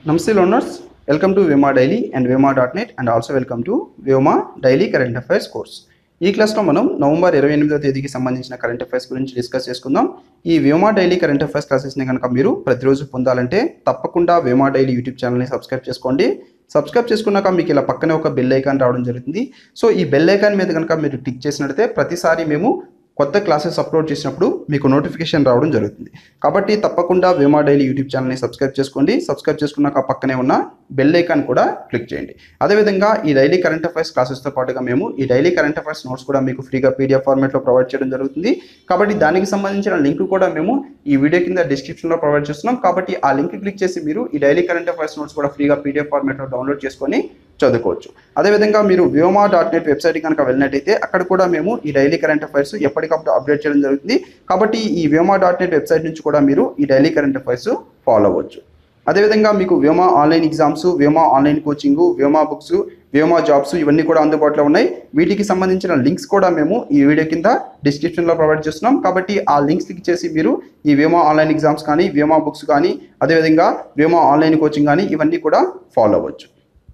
నమస్తే learners welcome to Vyoma daily and Vyoma dot net and also welcome to Vyoma daily current affairs course ఈ క్లాస్లో మనం November ఇరవై ఎనిమిదో తేదీకి సంబంధించిన కరెంట్ అఫైర్స్ గురించి డిస్కస్ చేసుకుందాం ఈ వేమా డైలీ కరెంట్ అఫైర్స్ క్లాసెస్ని కనుక మీరు ప్రతిరోజు పొందాలంటే తప్పకుండా వేమా డైలీ యూట్యూబ్ ఛానల్ని సబ్స్క్రైబ్ చేసుకోండి సబ్స్క్రైబ్ చేసుకున్నాక మీకు ఇలా పక్కనే ఒక బెల్ ఐకాన్ రావడం జరుగుతుంది సో ఈ బెల్ ఐకాన్ మీద కనుక మీరు టిక్ చేసినట్లయితే ప్రతిసారి మేము కొత్త క్లాసెస్ అప్లోడ్ చేసినప్పుడు మీకు నోటిఫికేషన్ రావడం జరుగుతుంది కాబట్టి తప్పకుండా వేమా డైలీ యూట్యూబ్ ఛానల్ని సబ్స్క్రైబ్ చేసుకోండి సబ్స్క్రైబ్ చేసుకున్నాక పక్కనే ఉన్న బెల్ ఐకాన్ కూడా క్లిక్ చేయండి అదేవిధంగా ఈ డైలీ కరెంట్ అఫైర్స్ క్లాసెస్తో పాటుగా మేము ఈ డైలీ కరెంట్ అఫైర్స్ నోట్స్ కూడా మీకు ఫ్రీగా పీడిఎఫ్ ఫార్మాట్లో ప్రొవైడ్ చేయడం జరుగుతుంది కాబట్టి దానికి సంబంధించిన లింక్ కూడా మేము ఈ వీడియో కింద డిస్క్రిప్షన్లో ప్రొవైడ్ చేస్తున్నాం కాబట్టి ఆ లింక్ క్లిక్ చేసి మీరు ఈ డైలీ కరెంట్ అఫైర్స్ నోట్స్ కూడా ఫ్రీగా పీడిఎఫ్ ఫార్మాట్లో డౌన్లోడ్ చేసుకొని చదువుకోవచ్చు అదేవిధంగా మీరు వ్యోమా డాట్ నెట్ వెబ్సైట్ కనుక వెళ్ళినట్టయితే అక్కడ కూడా మేము ఈ డైలీ కరెంట్ అఫైర్స్ ఎప్పటికప్పుడు అప్డేట్ చేయడం జరుగుతుంది కాబట్టి ఈ వ్యోమా డాట్ నెట్ వెబ్సైట్ నుంచి కూడా మీరు ఈ డైలీ కరెంట్ అఫైర్స్ ఫాలో అవ్వచ్చు అదేవిధంగా మీకు Vyoma online exams Vyoma online coaching Vyoma books Vyoma jobs ఇవన్నీ కూడా అందుబాటులో ఉన్నాయి వీటికి సంబంధించిన లింక్స్ కూడా మేము ఈ వీడియో కింద డిస్క్రిప్షన్లో ప్రొవైడ్ చేస్తున్నాం కాబట్టి ఆ లింక్స్ క్లిక్ చేసి మీరు ఈ వ్యోమా ఆన్లైన్ ఎగ్జామ్స్ కానీ వ్యోమా బుక్స్ కానీ అదేవిధంగా వ్యోమా ఆన్లైన్ కోచింగ్ కానీ ఇవన్నీ కూడా ఫాలో అవ్వచ్చు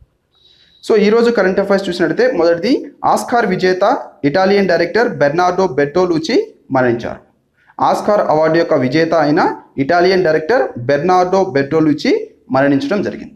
సో ఈరోజు కరెంట్ అఫైర్స్ చూసినట్లయితే మొదటిది ఆస్కార్ విజేత ఇటాలియన్ డైరెక్టర్ బెర్నార్డో బెట్టోలూచి మరణించారు ఆస్కార్ అవార్డు యొక్క విజేత అయిన ఇటాలియన్ డైరెక్టర్ బెర్నార్డో బెట్టోలూచి మరణించడం జరిగింది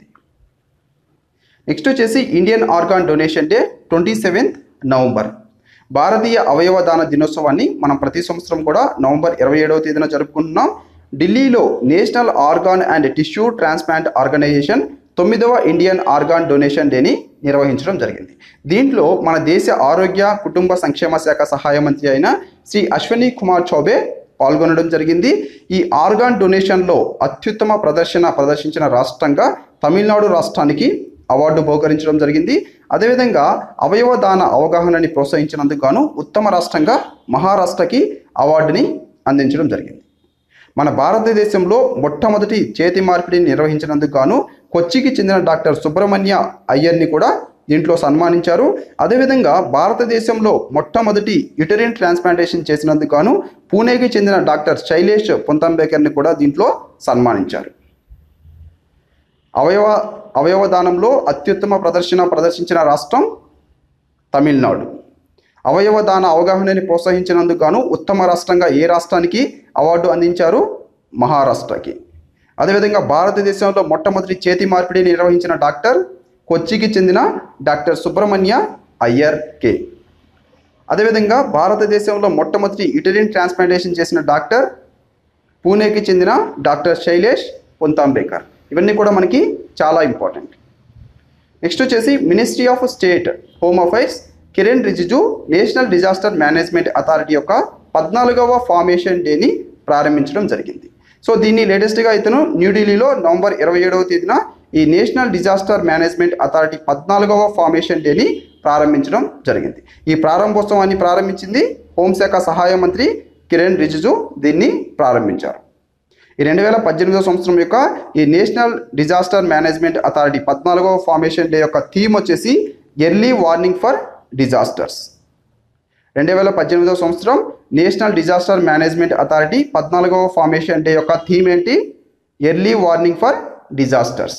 నెక్స్ట్ వచ్చేసి Indian organ donation day twenty seventh November భారతీయ అవయవ దాన దినోత్సవాన్ని మనం ప్రతి సంవత్సరం కూడా నవంబర్ ఇరవై ఏడవ తేదీన జరుపుకుంటున్నాం ఢిల్లీలో national organ and tissue transplant organisation తొమ్మిదవ ఇండియన్ ఆర్గాన్ డొనేషన్ డేని నిర్వహించడం జరిగింది దీంట్లో మన దేశ ఆరోగ్య కుటుంబ సంక్షేమ శాఖ సహాయ మంత్రి అయిన శ్రీ అశ్వని కుమార్ చౌబే పాల్గొనడం జరిగింది ఈ ఆర్గాన్ డొనేషన్లో అత్యుత్తమ ప్రదర్శన ప్రదర్శించిన రాష్ట్రంగా తమిళనాడు రాష్ట్రానికి అవార్డు బహుకరించడం జరిగింది అదేవిధంగా అవయవ దాన అవగాహనని ప్రోత్సహించినందుకు గాను ఉత్తమ రాష్ట్రంగా మహారాష్ట్రకి అవార్డుని అందించడం జరిగింది మన భారతదేశంలో మొట్టమొదటి చేతి మార్పిడిని నిర్వహించినందుకు గాను కొచ్చికి చెందిన డాక్టర్ సుబ్రహ్మణ్య అయ్యర్ని కూడా దీంట్లో సన్మానించారు అదేవిధంగా భారతదేశంలో మొట్టమొదటి యుటరిన్ ట్రాన్స్ప్లాంటేషన్ చేసినందుకు గాను పూణేకి చెందిన డాక్టర్ శైలేష్ పొంతంబేకర్ని కూడా దీంట్లో సన్మానించారు అవయవ అవయవదానంలో అత్యుత్తమ ప్రదర్శన ప్రదర్శించిన రాష్ట్రం తమిళనాడు అవయవ దాన అవగాహనని ప్రోత్సహించినందుకు గాను ఉత్తమ రాష్ట్రంగా ఏ రాష్ట్రానికి అవార్డు అందించారు మహారాష్ట్రకి అదేవిధంగా భారతదేశంలో మొట్టమొదటి చేతి మార్పిడి నిర్వహించిన డాక్టర్ కొచ్చికి చెందిన డాక్టర్ సుబ్రహ్మణ్య అయ్యర్ కే అదేవిధంగా భారతదేశంలో మొట్టమొదటి యుటరిన్ ట్రాన్స్ప్లాంటేషన్ చేసిన డాక్టర్ పూణేకి చెందిన డాక్టర్ శైలేష్ పొంతాంబేకర్ ఇవన్నీ కూడా మనకి చాలా ఇంపార్టెంట్ నెక్స్ట్ వచ్చేసి ministry of state home affairs Kiran Rijiju national disaster management authority యొక్క పద్నాలుగవ ఫార్మేషన్ డేని ప్రారంభించడం జరిగింది సో దీన్ని లేటెస్ట్గా ఇతను న్యూఢిల్లీలో నవంబర్ ఇరవై ఏడవ తేదీన ఈ నేషనల్ డిజాస్టర్ మేనేజ్మెంట్ అథారిటీ పద్నాలుగవ ఫార్మేషన్ డేని ప్రారంభించడం జరిగింది ఈ ప్రారంభోత్సవాన్ని ప్రారంభించింది హోంశాఖ సహాయ మంత్రి కిరణ్ రిజిజు దీన్ని ప్రారంభించారు ఈ రెండు వేల పద్దెనిమిదవ సంవత్సరం యొక్క ఈ నేషనల్ డిజాస్టర్ మేనేజ్మెంట్ అథారిటీ పద్నాలుగవ ఫార్మేషన్ డే యొక్క థీమ్ వచ్చేసి ఎర్లీ వార్నింగ్ ఫర్ డిజాస్టర్స్ రెండు వేల పద్దెనిమిదవ సంవత్సరం నేషనల్ డిజాస్టర్ మేనేజ్మెంట్ అథారిటీ పద్నాలుగవ ఫార్మేషన్ డే యొక్క థీమ్ ఏంటి ఎర్లీ వార్నింగ్ ఫర్ డిజాస్టర్స్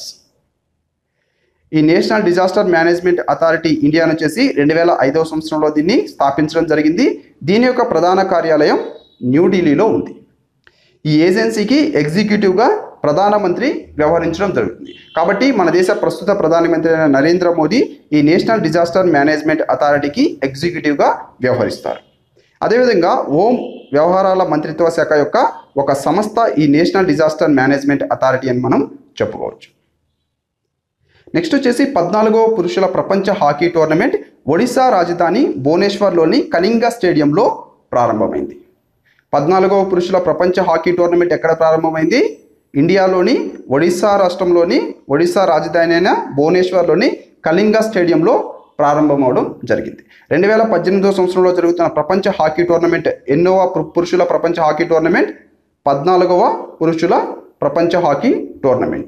ఈ national disaster management authority India వచ్చేసి రెండు వేల ఐదవ సంవత్సరంలో దీన్ని స్థాపించడం జరిగింది దీని యొక్క ప్రధాన కార్యాలయం న్యూఢిల్లీలో ఉంది ఈ ఏజెన్సీకి ఎగ్జిక్యూటివ్గా ప్రధానమంత్రి వ్యవహరించడం జరుగుతుంది కాబట్టి మన దేశ ప్రస్తుత ప్రధానమంత్రి అయిన నరేంద్ర మోదీ ఈ నేషనల్ డిజాస్టర్ మేనేజ్మెంట్ అథారిటీకి ఎగ్జిక్యూటివ్గా వ్యవహరిస్తారు అదేవిధంగా హోం వ్యవహారాల మంత్రిత్వ శాఖ యొక్క ఒక సంస్థ ఈ నేషనల్ డిజాస్టర్ మేనేజ్మెంట్ అథారిటీ అని మనం చెప్పుకోవచ్చు నెక్స్ట్ వచ్చేసి పద్నాలుగవ పురుషుల ప్రపంచ హాకీ టోర్నమెంట్ ఒడిశా రాజధాని భువనేశ్వర్లోని కళింగ స్టేడియంలో ప్రారంభమైంది పద్నాలుగవ పురుషుల ప్రపంచ హాకీ టోర్నమెంట్ ఎక్కడ ప్రారంభమైంది ఇండియాలోని ఒడిశా రాష్ట్రంలోని ఒడిశా రాజధాని అయిన భువనేశ్వర్లోని కళింగ స్టేడియంలో ప్రారంభమవడం జరిగింది రెండు వేల పద్దెనిమిదవ సంవత్సరంలో జరుగుతున్న ప్రపంచ హాకీ టోర్నమెంట్ ఎన్నోవ పు- పురుషుల ప్రపంచ హాకీ టోర్నమెంట్ పద్నాలుగవ పురుషుల ప్రపంచ హాకీ టోర్నమెంట్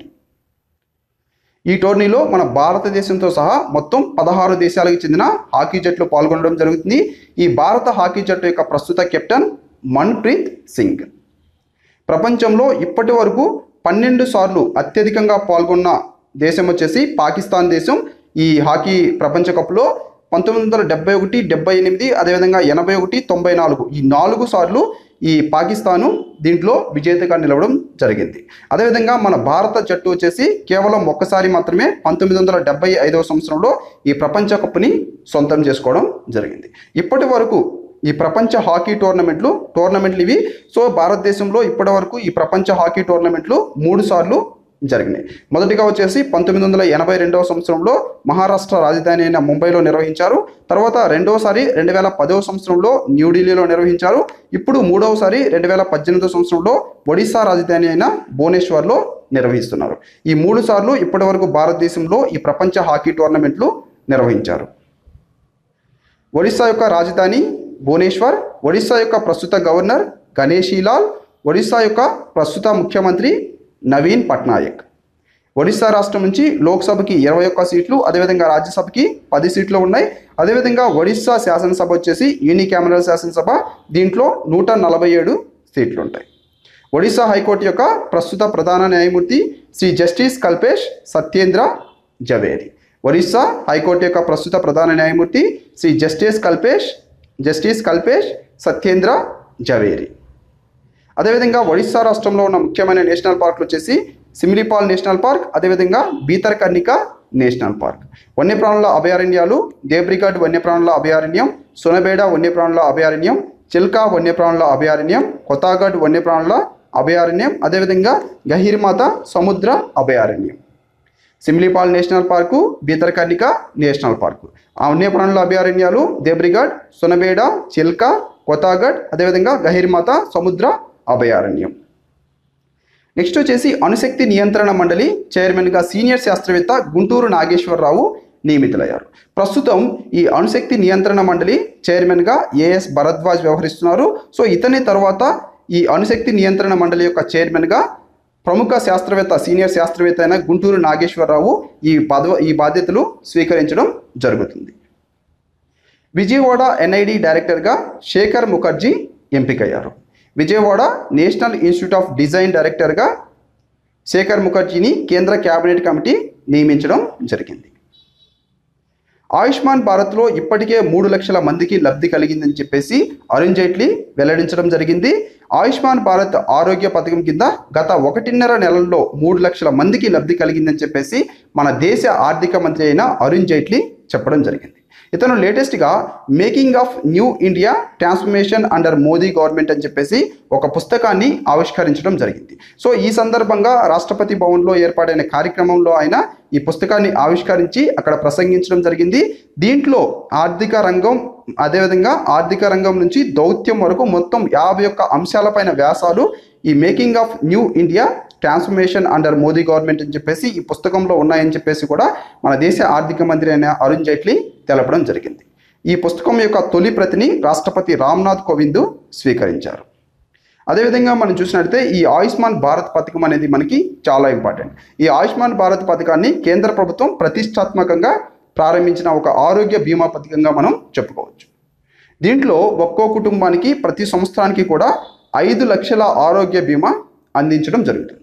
ఈ టోర్నీలో మన భారతదేశంతో సహా మొత్తం పదహారు దేశాలకు చెందిన హాకీ జట్లు పాల్గొనడం జరుగుతుంది ఈ భారత హాకీ జట్టు యొక్క ప్రస్తుత కెప్టెన్ మన్ప్రీత్ సింగ్ ప్రపంచంలో ఇప్పటి వరకు పన్నెండు సార్లు అత్యధికంగా పాల్గొన్న దేశం వచ్చేసి పాకిస్తాన్ దేశం ఈ హాకీ ప్రపంచ కప్లో పంతొమ్మిది వందల డెబ్బై ఒకటి డెబ్బై ఎనిమిది అదేవిధంగా ఎనభై ఒకటి తొంభై నాలుగు ఈ నాలుగు సార్లు ఈ పాకిస్తాను దీంట్లో విజేతగా నిలవడం జరిగింది అదేవిధంగా మన భారత జట్టు వచ్చేసి కేవలం ఒక్కసారి మాత్రమే పంతొమ్మిది వందల డెబ్బై ఐదవ సంవత్సరంలో ఈ ప్రపంచ కప్ని సొంతం చేసుకోవడం జరిగింది ఇప్పటి వరకు ఈ ప్రపంచ హాకీ టోర్నమెంట్లు టోర్నమెంట్లు ఇవి సో భారతదేశంలో ఇప్పటి వరకు ఈ ప్రపంచ హాకీ టోర్నమెంట్లు మూడు సార్లు జరిగినాయి మొదటిగా వచ్చేసి పంతొమ్మిది వందల ఎనభై రెండవ సంవత్సరంలో మహారాష్ట్ర రాజధాని అయిన ముంబైలో నిర్వహించారు తర్వాత రెండవసారి రెండు వేల పదవ సంవత్సరంలో న్యూఢిల్లీలో నిర్వహించారు ఇప్పుడు మూడవసారి రెండు వేల పద్దెనిమిదవ సంవత్సరంలో ఒడిశా రాజధాని అయిన భువనేశ్వర్లో నిర్వహిస్తున్నారు ఈ మూడు సార్లు ఇప్పటి వరకు భారతదేశంలో ఈ ప్రపంచ హాకీ టోర్నమెంట్లు నిర్వహించారు ఒడిశా యొక్క రాజధాని భువనేశ్వర్ ఒడిశా యొక్క ప్రస్తుత గవర్నర్ గణేషీలాల్ ఒడిశా యొక్క ప్రస్తుత ముఖ్యమంత్రి నవీన్ పట్నాయక్ ఒడిశా రాష్ట్రం నుంచి లోక్సభకి ఇరవై ఒక్క సీట్లు అదేవిధంగా రాజ్యసభకి పది సీట్లు ఉన్నాయి అదేవిధంగా ఒడిశా శాసనసభ వచ్చేసి యూనికామరల్ శాసనసభ దీంట్లో నూట నలభై ఏడు సీట్లు ఉంటాయి ఒడిశా హైకోర్టు యొక్క ప్రస్తుత ప్రధాన న్యాయమూర్తి శ్రీ జస్టిస్ కల్పేష్ సత్యేంద్ర జవేరి ఒడిశా హైకోర్టు యొక్క ప్రస్తుత ప్రధాన న్యాయమూర్తి శ్రీ జస్టిస్ కల్పేష్ జస్టిస్ కల్పేష్ సత్యేంద్ర జవేరి అదేవిధంగా ఒడిశా రాష్ట్రంలో ఉన్న ముఖ్యమైన నేషనల్ పార్కులు వచ్చేసి సిమిలిపాల్ నేషనల్ పార్క్ అదేవిధంగా బీతర్కర్ణిక నేషనల్ పార్క్ వన్యప్రాణుల అభయారణ్యాలు దేబ్రిఘడ్ వన్యప్రాణుల అభయారణ్యం సునబేడ వన్యప్రాణుల అభయారణ్యం చిల్కా వన్యప్రాణుల అభయారణ్యం కొత్తగఢ్ వన్యప్రాణుల అభయారణ్యం అదేవిధంగా గహీర్మాత సముద్ర అభయారణ్యం Similipal national park Bhitarkanika national park ఆ వన్యప్రాణుల అభయారణ్యాలు దేబ్రిఘడ్ సునబేడ చిల్కా కొత్తగఢ్ అదేవిధంగా గహీర్మాత సముద్ర అభయారణ్యం నెక్స్ట్ వచ్చేసి అణుశక్తి నియంత్రణ మండలి చైర్మన్గా సీనియర్ శాస్త్రవేత్త గుంటూరు నాగేశ్వరరావు నియమితులయ్యారు ప్రస్తుతం ఈ అణుశక్తి నియంత్రణ మండలి చైర్మన్గా ఏఎస్ భరద్వాజ్ వ్యవహరిస్తున్నారు సో ఇతని తర్వాత ఈ అణుశక్తి నియంత్రణ మండలి యొక్క చైర్మన్గా ప్రముఖ శాస్త్రవేత్త సీనియర్ శాస్త్రవేత్త అయిన గుంటూరు నాగేశ్వరరావు ఈ పదవ ఈ బాధ్యతలు స్వీకరించడం జరుగుతుంది విజయవాడ ఎన్ఐడి డైరెక్టర్గా శేఖర్ ముఖర్జీ ఎంపికయ్యారు Vijayawada national institute of design డైరెక్టర్గా శేఖర్ ముఖర్జీని కేంద్ర కేబినెట్ కమిటీ నియమించడం జరిగింది ఆయుష్మాన్ భారత్లో ఇప్పటికే మూడు లక్షల మందికి లబ్ధి కలిగిందని చెప్పేసి అరుణ్ జైట్లీ వెల్లడించడం జరిగింది ఆయుష్మాన్ భారత్ ఆరోగ్య పథకం కింద గత ఒకటిన్నర నెలల్లో మూడు లక్షల మందికి లబ్ధి కలిగిందని చెప్పేసి మన దేశ ఆర్థిక మంత్రి అయిన అరుణ్ జైట్లీ చెప్పడం జరిగింది ఇతను లేటెస్ట్గా making of new India transformation under Modi government అని చెప్పేసి ఒక పుస్తకాన్ని ఆవిష్కరించడం జరిగింది సో ఈ సందర్భంగా రాష్ట్రపతి భవన్లో ఏర్పాటైన కార్యక్రమంలో ఆయన ఈ పుస్తకాన్ని ఆవిష్కరించి అక్కడ ప్రసంగించడం జరిగింది దీంట్లో ఆర్థిక రంగం అదేవిధంగా ఆర్థిక రంగం నుంచి దౌత్యం వరకు మొత్తం యాభై ఒక్క అంశాలపైన వ్యాసాలు ఈ making of new India transformation under Modi government అని చెప్పేసి ఈ పుస్తకంలో ఉన్నాయని చెప్పేసి కూడా మన దేశ ఆర్థిక మంత్రి అయిన అరుణ్ జైట్లీ తెలపడం జరిగింది ఈ పుస్తకం యొక్క తొలి ప్రతిని రాష్ట్రపతి రామ్నాథ్ కోవింద్ స్వీకరించారు అదేవిధంగా మనం చూసినట్లయితే ఈ ఆయుష్మాన్ భారత్ పథకం అనేది మనకి చాలా ఇంపార్టెంట్ ఈ ఆయుష్మాన్ భారత్ పథకాన్ని కేంద్ర ప్రభుత్వం ప్రతిష్టాత్మకంగా ప్రారంభించిన ఒక ఆరోగ్య బీమా పథకంగా మనం చెప్పుకోవచ్చు దీంట్లో ఒక్కో కుటుంబానికి ప్రతి సంవత్సరానికి కూడా ఐదు లక్షల ఆరోగ్య బీమా అందించడం జరుగుతుంది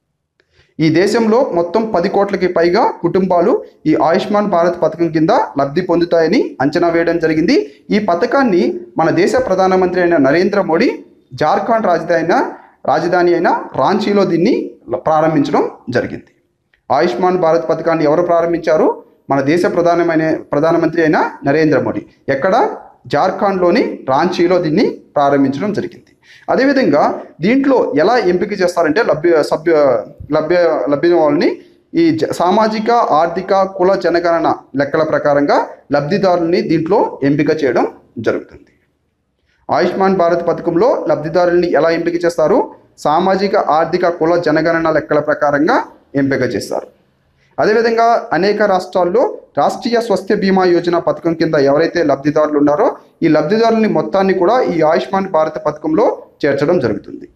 ఈ దేశంలో మొత్తం పది కోట్లకి పైగా కుటుంబాలు ఈ ఆయుష్మాన్ భారత్ పథకం కింద లబ్ధి పొందుతాయని అంచనా వేయడం జరిగింది ఈ పథకాన్ని మన దేశ ప్రధానమంత్రి అయిన నరేంద్ర మోడీ జార్ఖండ్ రాజధాని రాజధాని అయిన రాంచీలో దీన్ని ప్రారంభించడం జరిగింది ఆయుష్మాన్ భారత్ పథకాన్ని ఎవరు ప్రారంభించారు మన దేశ ప్రధానమైన ప్రధానమంత్రి అయిన నరేంద్ర మోడీ ఎక్కడ జార్ఖండ్లోని రాంచీలో దీన్ని ప్రారంభించడం జరిగింది అదేవిధంగా దీంట్లో ఎలా ఎంపిక చేస్తారంటే లభ్య సభ్య లభ్య లభ్య వాళ్ళని ఈ జ- సామాజిక ఆర్థిక కుల జనగణన లెక్కల ప్రకారంగా లబ్ధిదారుల్ని దీంట్లో ఎంపిక చేయడం జరుగుతుంది ఆయుష్మాన్ భారత్ పథకంలో లబ్ధిదారుల్ని ఎలా ఎంపిక చేస్తారు సామాజిక ఆర్థిక కుల జనగణన లెక్కల ప్రకారంగా ఎంపిక చేస్తారు అదేవిధంగా అనేక రాష్ట్రాల్లో రాష్ట్రీయ స్వాస్థ్య బీమా యోజన పథకం కింద ఎవరైతే లబ్ధిదారులు ఉన్నారో ఈ లబ్ధిదారులని మొత్తాన్ని కూడా ఈ ఆయుష్మాన్ భారత్ పథకంలో చేర్చడం జరుగుతుంది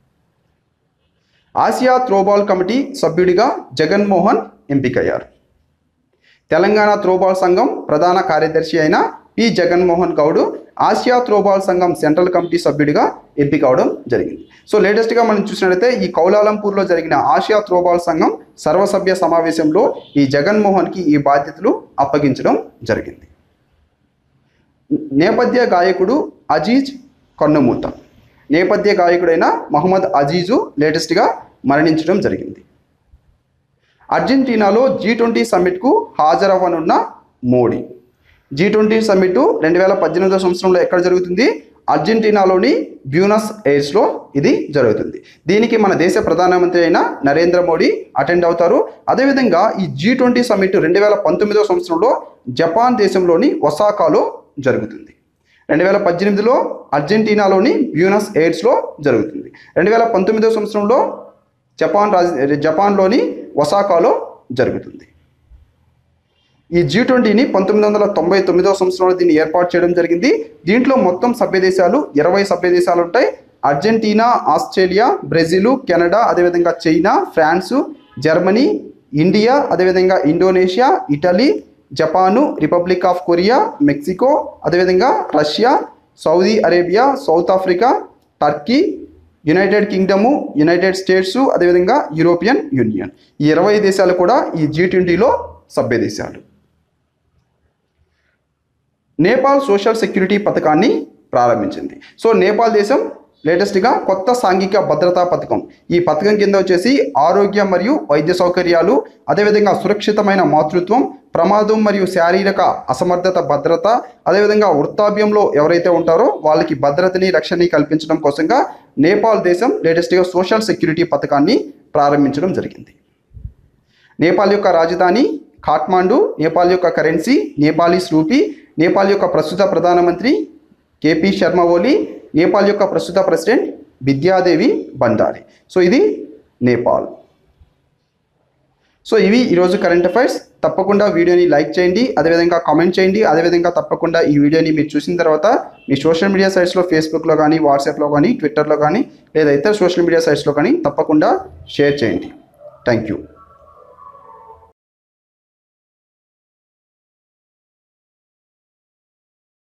ఆసియా త్రోబాల్ కమిటీ సభ్యుడిగా జగన్మోహన్ ఎంపికయ్యారు తెలంగాణ త్రోబాల్ సంఘం ప్రధాన కార్యదర్శి అయిన P Jaganmohan Goud Asia throwball సంఘం సెంట్రల్ కమిటీ సభ్యుడిగా ఎంపిక అవడం జరిగింది సో లేటెస్ట్గా మనం చూసినట్లయితే ఈ కౌలాలంపూర్లో జరిగిన ఆసియా త్రోబాల్ సంఘం సర్వసభ్య సమావేశంలో ఈ జగన్మోహన్కి ఈ బాధ్యతలు అప్పగించడం జరిగింది నేపథ్య గాయకుడు అజీజ్ కన్నుమూత నేపథ్య గాయకుడైన మహమ్మద్ అజీజు లేటెస్ట్గా మరణించడం జరిగింది అర్జెంటీనాలో జీ ట్వంటీ సమ్మిట్కు హాజరవ్వనున్న మోడీ జీ ట్వంటీ సమ్మిట్ రెండు వేల పద్దెనిమిదో సంవత్సరంలో ఎక్కడ జరుగుతుంది అర్జెంటీనాలోని బ్యూనస్ ఎయిర్స్లో ఇది జరుగుతుంది దీనికి మన దేశ ప్రధానమంత్రి అయిన నరేంద్ర మోడీ అటెండ్ అవుతారు అదేవిధంగా ఈ జీ ట్వంటీ సమ్మిట్ రెండు వేల పంతొమ్మిదో సంవత్సరంలో జపాన్ దేశంలోని ఒసాకాలో జరుగుతుంది రెండు వేల పద్దెనిమిదిలో అర్జెంటీనాలోని బ్యూనస్ ఎయిర్స్లో జరుగుతుంది రెండు వేల పంతొమ్మిదో సంవత్సరంలో జపాన్ రాజ జపాన్లోని ఒసాకాలో జరుగుతుంది ఈ జీ ట్వంటీని పంతొమ్మిది వందల తొంభై తొమ్మిదవ సంవత్సరంలో దీన్ని ఏర్పాటు చేయడం జరిగింది దీంట్లో మొత్తం సభ్య దేశాలు ఇరవై సభ్య దేశాలు ఉంటాయి అర్జెంటీనా ఆస్ట్రేలియా బ్రెజిల్ కెనడా అదేవిధంగా చైనా ఫ్రాన్సు జర్మనీ ఇండియా అదేవిధంగా Indonesia Italy Japan republic of Korea Mexico అదేవిధంగా Russia Saudi Arabia South Africa Turkey United Kingdom United States అదేవిధంగా యూరోపియన్ యూనియన్ ఈ ఇరవై దేశాలు కూడా ఈ జీ ట్వంటీలో సభ్య దేశాలు నేపాల్ సోషల్ సెక్యూరిటీ పథకాన్ని ప్రారంభించింది సో నేపాల్ దేశం లేటెస్ట్గా కొత్త సాంఘిక భద్రతా పథకం ఈ పథకం కింద వచ్చేసి ఆరోగ్య మరియు వైద్య సౌకర్యాలు అదేవిధంగా సురక్షితమైన మాతృత్వం ప్రమాదం మరియు శారీరక అసమర్థత భద్రత అదేవిధంగా వృత్తాభ్యంలో ఎవరైతే ఉంటారో వాళ్ళకి భద్రతని రక్షణని కల్పించడం కోసంగా నేపాల్ దేశం లేటెస్ట్గా సోషల్ సెక్యూరిటీ పథకాన్ని ప్రారంభించడం జరిగింది నేపాల్ యొక్క రాజధాని ఖాట్మాండు నేపాల్ యొక్క కరెన్సీ నేపాలీస్ రూపీ నేపాల్ యొక్క ప్రస్తుత ప్రధానమంత్రి కేపీ శర్మ ఓలీ నేపాల్ యొక్క ప్రస్తుత ప్రెసిడెంట్ విద్యాదేవి బండారి సో ఇది నేపాల్ సో ఇవి ఈరోజు కరెంట్ అఫైర్స్ తప్పకుండా వీడియోని లైక్ చేయండి అదేవిధంగా కామెంట్ చేయండి అదేవిధంగా తప్పకుండా ఈ వీడియోని మీరు చూసిన తర్వాత మీ సోషల్ మీడియా సైట్స్లో ఫేస్బుక్లో కానీ వాట్సాప్లో కానీ ట్విట్టర్లో కానీ లేదా ఇతర సోషల్ మీడియా సైట్స్లో కానీ తప్పకుండా షేర్ చేయండి థ్యాంక్ యూ